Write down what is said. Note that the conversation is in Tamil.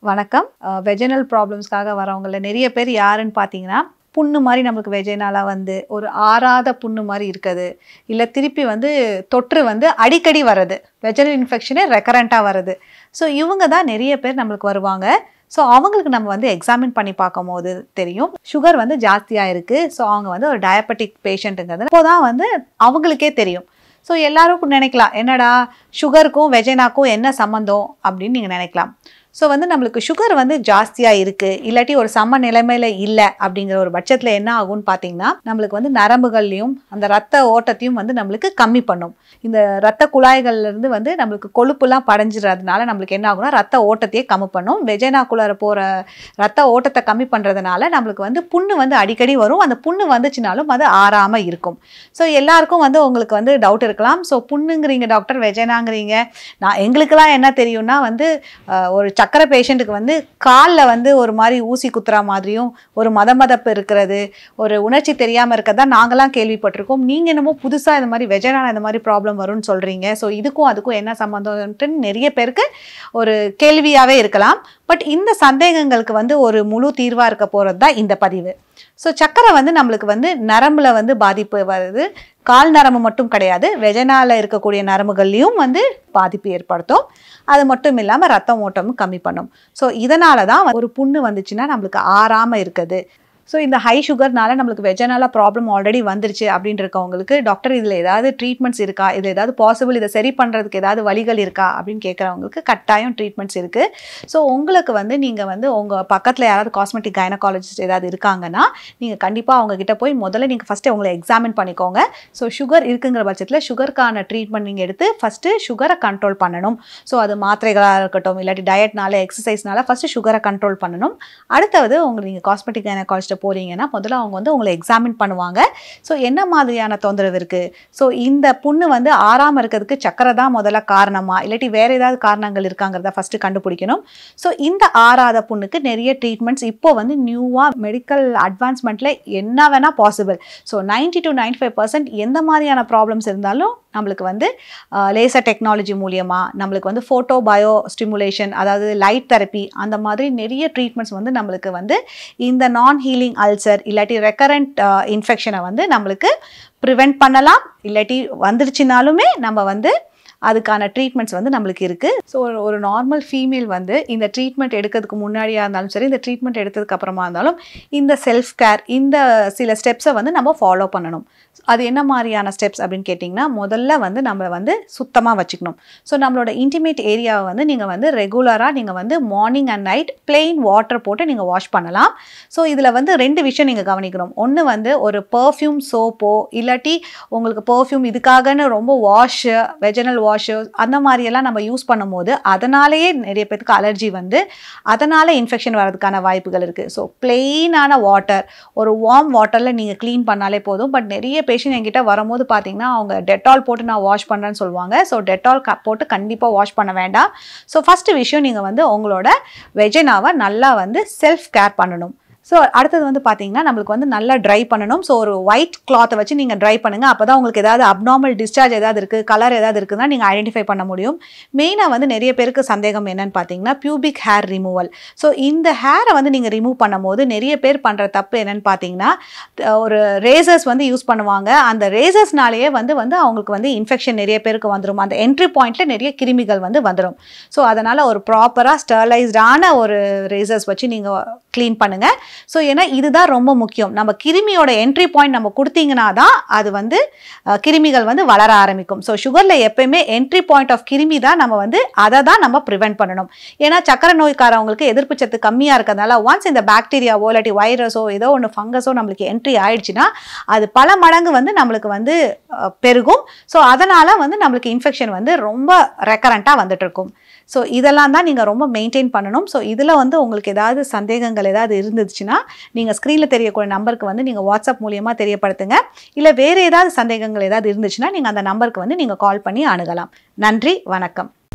வணக்கம் வெஜினல் ப்ராப்ளம்ஸ்க்காக வரவங்கள நிறைய பேர் யாருன்னு பார்த்தீங்கன்னா புண்ணு மாதிரி நம்மளுக்கு வெஜைனால வந்து ஒரு ஆறாத புண்ணு மாதிரி இருக்குது இல்லை திருப்பி வந்து தொற்று வந்து அடிக்கடி வருது வெஜினல் இன்ஃபெக்ஷனே ரெக்கரண்ட்டாக வருது ஸோ இவங்க தான் நிறைய பேர் நம்மளுக்கு வருவாங்க ஸோ அவங்களுக்கு நம்ம வந்து எக்ஸாமின் பண்ணி பார்க்கும்போது தெரியும் சுகர் வந்து ஜாஸ்தியாக இருக்குது ஸோ அவங்க வந்து ஒரு டயபெட்டிக் பேஷண்ட்டுங்கிறது இப்போ தான் வந்து அவங்களுக்கே தெரியும் ஸோ எல்லாரும் நினைக்கலாம் என்னடா சுகருக்கும் வெஜைனாக்கும் என்ன சம்மந்தம் அப்படின்னு நீங்கள் நினைக்கலாம் ஸோ வந்து நம்மளுக்கு சுகர் வந்து ஜாஸ்தியாக இருக்குது இல்லாட்டி ஒரு சம நிலைமையில் இல்லை அப்படிங்கிற ஒரு பட்சத்தில் என்ன ஆகும்னு பார்த்தீங்கன்னா நம்மளுக்கு வந்து நரம்புகள்லையும் அந்த ரத்த ஓட்டத்தையும் வந்து நம்மளுக்கு கம்மி பண்ணும் இந்த ரத்த குழாய்கள்லேருந்து வந்து நம்மளுக்கு கொழுப்புலாம் படைஞ்சிடுறதுனால நம்மளுக்கு என்ன ஆகும்னா ரத்த ஓட்டத்தையே கம்மி பண்ணும் வெஜைனாக்குள்ளார போகிற ரத்த ஓட்டத்தை கம்மி பண்ணுறதுனால நம்மளுக்கு வந்து புண்ணு வந்து அடிக்கடி வரும் அந்த புண்ணு வந்துச்சுனாலும் அது ஆறாமல் இருக்கும் ஸோ எல்லாருக்கும் வந்து உங்களுக்கு வந்து டவுட் இருக்கலாம் ஸோ புண்ணுங்கிறீங்க டாக்டர் வெஜைனாங்கிறீங்க நான் எங்களுக்கெல்லாம் என்ன தெரியும்னா வந்து அஹ், ஒரு சக்கரை பேஷண்ட்டுக்கு வந்து காலில் வந்து ஒரு மாதிரி ஊசி குத்துற மாதிரியும் ஒரு மத மதப்பு இருக்கிறது ஒரு உணர்ச்சி தெரியாமல் இருக்கிறதா நாங்களாம் கேள்விப்பட்டிருக்கோம் நீங்கள் என்னமோ புதுசாக இந்த மாதிரி வெஜனால இந்த மாதிரி ப்ராப்ளம் வரும்னு சொல்கிறீங்க ஸோ இதுக்கும் அதுக்கும் என்ன சம்மந்தம்ன்ட்டு நிறைய பேருக்கு ஒரு கேள்வியாகவே இருக்கலாம் பட் இந்த சந்தேகங்களுக்கு வந்து ஒரு முழு தீர்வாக இருக்க போகிறது தான் இந்த பதிவு ஸோ சக்கரை வந்து நம்மளுக்கு வந்து நரம்புல வந்து பாதிப்பு வருது கால் நரம்பு மட்டும் கிடையாது வெஜனால இருக்கக்கூடிய நரம்புகள்லையும் வந்து பாதிப்பு ஏற்படுத்தும் அது மட்டும் இல்லாமல் ரத்தம் ஓட்டமும் கம்மி பண்ணும் ஸோ இதனால தான் ஒரு புண்ணு வந்துச்சுன்னா நம்மளுக்கு ஆறாமல் இருக்குது ஸோ இந்த ஹை சுகர்னால நம்மளுக்கு வெஜனால ப்ராப்ளம் ஆல்ரெடி வந்துருச்சு அப்படின்னு இருக்கவங்களுக்கு டாக்டர் இதில் ஏதாவது ட்ரீட்மெண்ட்ஸ் இருக்கா இதில் ஏதாவது பாசிபிள் இதை சரி பண்ணுறதுக்கு ஏதாவது வழிகள் இருக்கா அப்படின்னு கேட்குறவங்களுக்கு கட்டாயம் ட்ரீட்மெண்ட்ஸ் இருக்குது ஸோ உங்களுக்கு வந்து நீங்கள் வந்து உங்கள் பக்கத்தில் யாராவது காஸ்மெட்டிக் கைனகாலஜிஸ்ட் ஏதாவது இருக்காங்கன்னா நீங்கள் கண்டிப்பாக அவங்க கிட்ட போய் முதல்ல நீங்கள் ஃபஸ்ட்டு உங்களை எக்ஸாமின் பண்ணிக்கோங்க ஸோ சுகர் இருக்குங்கிற பட்சத்தில் சுகருக்கான ட்ரீட்மெண்ட் நீங்கள் எடுத்து ஃபஸ்ட்டு சுகரை கண்ட்ரோல் பண்ணணும் ஸோ அது மாத்திரைகளாக இருக்கட்டும் இல்லாட்டி டயட்னால எக்ஸசைஸ்னால ஃபஸ்ட்டு சுகரை கண்ட்ரோல் பண்ணணும் அடுத்தது உங்களுக்கு நீங்கள் காஸ்மெட்டிக் கைனகாலஜிஸ்ட்டை போகிறீங்கன்னா முதல்ல அவங்க வந்து உங்களை எக்ஸாமின் பண்ணுவாங்க ஸோ என்ன மாதிரியான தொந்தரவு இருக்குது ஸோ இந்த புண்ணு வந்து ஆறாமல் இருக்கிறதுக்கு சக்கரை தான் முதல்ல காரணமா இல்லாட்டி வேறு ஏதாவது காரணங்கள் இருக்காங்கிறத ஃபஸ்ட்டு கண்டுபிடிக்கணும் ஸோ இந்த ஆறாத புண்ணுக்கு நிறைய ட்ரீட்மெண்ட்ஸ் இப்போ வந்து நியூவாக மெடிக்கல் அட்வான்ஸ்மெண்ட்டில் என்ன வேணால் possible so ninety to ninety five percent எந்த மாதிரியான ப்ராப்ளம்ஸ் இருந்தாலும் நம்மளுக்கு வந்து லேசர் டெக்னாலஜி மூலியமாக நம்மளுக்கு வந்து ஃபோட்டோ பயோ ஸ்டிமுலேஷன் அதாவது லைட் தெரப்பி அந்த மாதிரி நிறைய ட்ரீட்மெண்ட்ஸ் வந்து நம்மளுக்கு வந்து இந்த நான் ஹீலிங் அல்சர் இல்லாட்டி ரெக்கரண்ட் இன்ஃபெக்ஷனை வந்து நம்மளுக்கு ப்ரிவெண்ட் பண்ணலாம் இல்லாட்டி வந்துருச்சுனாலுமே நம்ம வந்து அதுக்கான ட்ரீட்மெண்ட்ஸ் வந்து நம்மளுக்கு இருக்குது ஸோ ஒரு ஒரு நார்மல் ஃபீமேல் வந்து இந்த ட்ரீட்மெண்ட் எடுக்கிறதுக்கு முன்னாடியாக இருந்தாலும் சரி இந்த ட்ரீட்மெண்ட் எடுத்ததுக்கு அப்புறமா இருந்தாலும் இந்த செல்ஃப் கேர் இந்த சில ஸ்டெப்ஸை வந்து நம்ம ஃபாலோ பண்ணணும் அது என்ன மாதிரியான ஸ்டெப்ஸ் அப்படின்னு கேட்டிங்கன்னா முதல்ல வந்து நம்ம வந்து சுத்தமாக வச்சுக்கணும் ஸோ நம்மளோட இன்டிமேட் ஏரியாவை வந்து நீங்கள் வந்து ரெகுலராக நீங்கள் வந்து morning and night plain water போட்டு நீங்கள் வாஷ் பண்ணலாம் ஸோ இதில் வந்து ரெண்டு விஷயம் நீங்கள் கவனிக்கணும் ஒன்று வந்து ஒரு பர்ஃப்யூம் சோப்போ இல்லாட்டி உங்களுக்கு பர்ஃப்யூம் இதுக்காகன்னு ரொம்ப வாஷு வெஜனல் வாஷு அந்த மாதிரியெல்லாம் நம்ம யூஸ் பண்ணும்போது அதனாலேயே நிறைய பேருக்கு அலர்ஜி வந்து அதனால் இன்ஃபெக்ஷன் வரதுக்கான வாய்ப்புகள் இருக்குது ஸோ பிளெயினான வாட்டர் ஒரு வார்ம் வாட்டரில் நீங்கள் க்ளீன் பண்ணாலே போதும் பட் நிறைய பேஷண்ட் என்கிட்ட வரும்போது பார்த்தீங்கன்னா அவங்க டெட்டால் போட்டு நான் வாஷ் பண்ணுறேன்னு சொல்லுவாங்க ஸோ டெட்டால் க போட்டு கண்டிப்பாக வாஷ் பண்ண வேண்டாம் ஸோ ஃபஸ்ட்டு விஷயம் நீங்கள் வந்து உங்களோட வெஜனாவை நல்லா வந்து செல்ஃப் கேர் பண்ணணும் ஸோ அடுத்தது வந்து பார்த்தீங்கன்னா நம்மளுக்கு வந்து நல்லா ட்ரை பண்ணணும் ஸோ ஒரு ஒயிட் கிளாத்தை வச்சு நீங்கள் ட்ரை பண்ணுங்கள் அப்போ தான் உங்களுக்கு ஏதாவது அப்நார்மல் டிஸ்சார்ஜ் ஏதாவது இருக்குது கலர் ஏதாவது இருக்குதுன்னா நீங்கள் ஐடென்டிஃபை பண்ண முடியும் மெயினாக வந்து நிறைய பேருக்கு சந்தேகம் என்னன்னு பார்த்தீங்கன்னா பியூபிக் ஹேர் ரிமூவல் ஸோ இந்த ஹேரை வந்து நீங்கள் ரிமூவ் பண்ணும்போது நிறைய பேர் பண்ணுற தப்பு என்னன்னு பார்த்தீங்கன்னா அஹ் ஒரு ரேசர்ஸ் வந்து யூஸ் பண்ணுவாங்க அந்த ரேசர்ஸ்னாலேயே வந்து வந்து அவங்களுக்கு வந்து இன்ஃபெக்ஷன் நிறைய பேருக்கு வந்துடும் அந்த என்ட்ரி பாயிண்ட்டில் நிறைய கிருமிகள் வந்து வந்துடும் ஸோ அதனால் ஒரு ப்ராப்பராக ஸ்டெர்லைஸ்டான ஒரு ரேசர்ஸ் வச்சு நீங்கள் க்ளீன் பண்ணுங்கள் ஸோ ஏன்னா இதுதான் ரொம்ப முக்கியம் நம்ம கிருமியோட என்ட்ரி பாயிண்ட் நம்ம கொடுத்தீங்கன்னா தான் அது வந்து அஹ், கிருமிகள் வந்து வளர ஆரம்பிக்கும் ஸோ சுகரில் எப்பயுமே என்ட்ரி பாயிண்ட் ஆஃப் கிருமி தான் நம்ம வந்து அதை தான் நம்ம ப்ரிவெண்ட் பண்ணணும் ஏன்னா சக்கரை நோய்க்காரவங்களுக்கு எதிர்ப்பு சத்து கம்மியாக இருக்கிறதுனால ஒன்ஸ் இந்த பாக்டீரியாவோ இல்லாட்டி வைரஸோ ஏதோ ஒன்று ஃபங்கஸோ நம்மளுக்கு என்ட்ரி ஆயிடுச்சுன்னா அது பல மடங்கு வந்து நம்மளுக்கு வந்து அஹ், பெருகும் ஸோ அதனால் வந்து நம்மளுக்கு இன்ஃபெக்ஷன் வந்து ரொம்ப ரெக்கரண்ட்டாக வந்துட்டு இருக்கும் ஸோ இதெல்லாம் தான் நீங்கள் ரொம்ப மெயின்டைன் பண்ணணும் ஸோ இதில் வந்து உங்களுக்கு ஏதாவது சந்தேகங்கள் ஏதாவது இருந்துச்சுன்னா நீங்கள் ஸ்க்ரீனில் தெரியக்கூடிய நம்பருக்கு வந்து நீங்கள் வாட்ஸ்அப் மூலியமாக தெரியப்படுத்துங்க இல்லை வேறு ஏதாவது சந்தேகங்கள் ஏதாவது இருந்துச்சுன்னா நீங்கள் அந்த நம்பருக்கு வந்து நீங்கள் கால் பண்ணி அணுகலாம் நன்றி வணக்கம்